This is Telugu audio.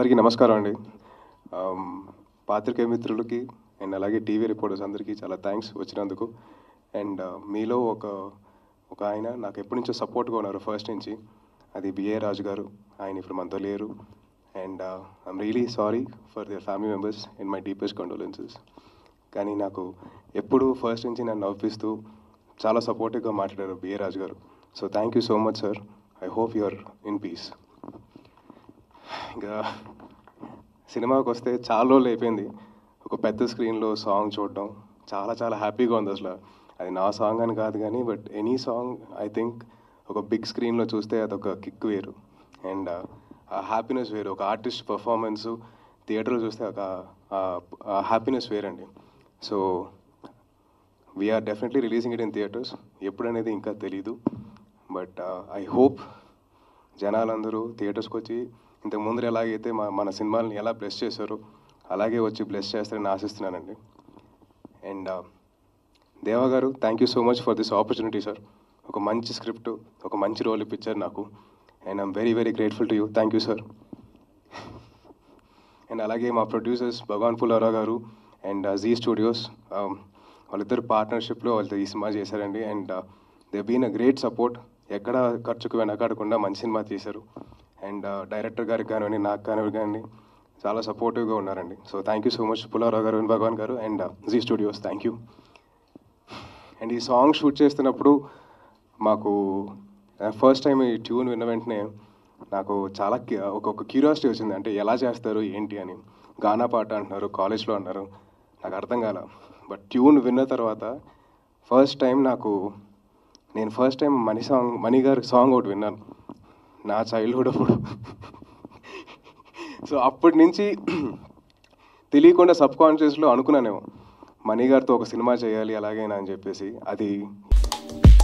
అందరికీ నమస్కారం అండి ఆమ్, పాత్రికేయ మిత్రులకి అండ్ అలాగే టీవీ రిపోర్టర్స్ అందరికీ చాలా థ్యాంక్స్ వచ్చినందుకు అండ్ మీలో ఒక ఒక ఆయన నాకు ఎప్పటి నుంచో సపోర్ట్గా ఉన్నారు ఫస్ట్ నుంచి అది బిఏ రాజు గారు ఆయన ఇప్పుడు మనతో లేరు and I'm really sorry for their family members in my deepest condolences కానీ నాకు ఎప్పుడు ఫస్ట్ నుంచి నన్ను నవ్విస్తూ చాలా సపోర్టివ్గా మాట్లాడారు బిఏ రాజు గారు so thank you so much sir I hope your in peace ఇంకా సినిమాకి వస్తే చాలా రోజులు అయిపోయింది ఒక పెద్ద స్క్రీన్లో సాంగ్ చూడడం చాలా చాలా హ్యాపీగా ఉంది అసలు అది నా సాంగ్ అని కాదు కానీ but any song I think ఒక బిగ్ స్క్రీన్లో చూస్తే అదొక కిక్ వేరు అండ్ ఆ హ్యాపీనెస్ వేరు ఒక ఆర్టిస్ట్ పర్ఫార్మెన్స్ థియేటర్లో చూస్తే ఒక హ్యాపీనెస్ వేరండి so we're definitely releasing it in theatres ఎప్పుడు అనేది ఇంకా తెలీదు బట్ ఐ హోప్ జనాలందరూ థియేటర్స్కి వచ్చి ఇంతకు ముందు ఎలాగైతే మా మన సినిమాలని ఎలా బ్లెస్ చేశారో అలాగే వచ్చి బ్లెస్ చేస్తారని ఆశిస్తున్నానండి అండ్ దేవా గారు thank you so much for this opportunity sir ఒక మంచి స్క్రిప్ట్ ఒక మంచి రోల్ ఇప్పించారు నాకు and I'm very very grateful to you thank you sir and అలాగే మా ప్రొడ్యూసర్స్ భగవాన్ పుల్లారావు గారు అండ్ జీ స్టూడియోస్ వాళ్ళిద్దరు పార్ట్నర్షిప్లో వాళ్ళతో ఈ సినిమా చేశారండి and they been a great support ఎక్కడ ఖర్చుకు వెనకాడకుండా మంచి సినిమా తీశారు అండ్ డైరెక్టర్ గారికి కానివ్వండి నాకు కానివ్వండి కానీ చాలా సపోర్టివ్గా ఉన్నారండి so thank you so much Pullarao గారు అండ్ భగవాన్ గారు and Zee Studios thank you and ఈ సాంగ్ షూట్ చేస్తున్నప్పుడు మాకు ఫస్ట్ టైం ఈ ట్యూన్ విన్న వెంటనే నాకు చాలా కి- ఒక ఒక క్యూరియాసిటీ వచ్చింది అంటే ఎలా చేస్తారు ఏంటి అని గానా పాట అంటున్నారు కాలేజ్లో అన్నారు నాకు అర్థం కాల బట్ ట్యూన్ విన్న తర్వాత ఫస్ట్ టైం నాకు నేను first time Mani song Mani గారి సాంగ్ ఒకటి విన్నాను నా చైల్డ్హుడ్ అప్పుడు సో అప్పటి నుంచి తెలియకుండా సబ్ కాన్షియస్లో అనుకున్నానేమో మణి గారితో ఒక సినిమా చేయాలి అలాగేనా అని చెప్పేసి అది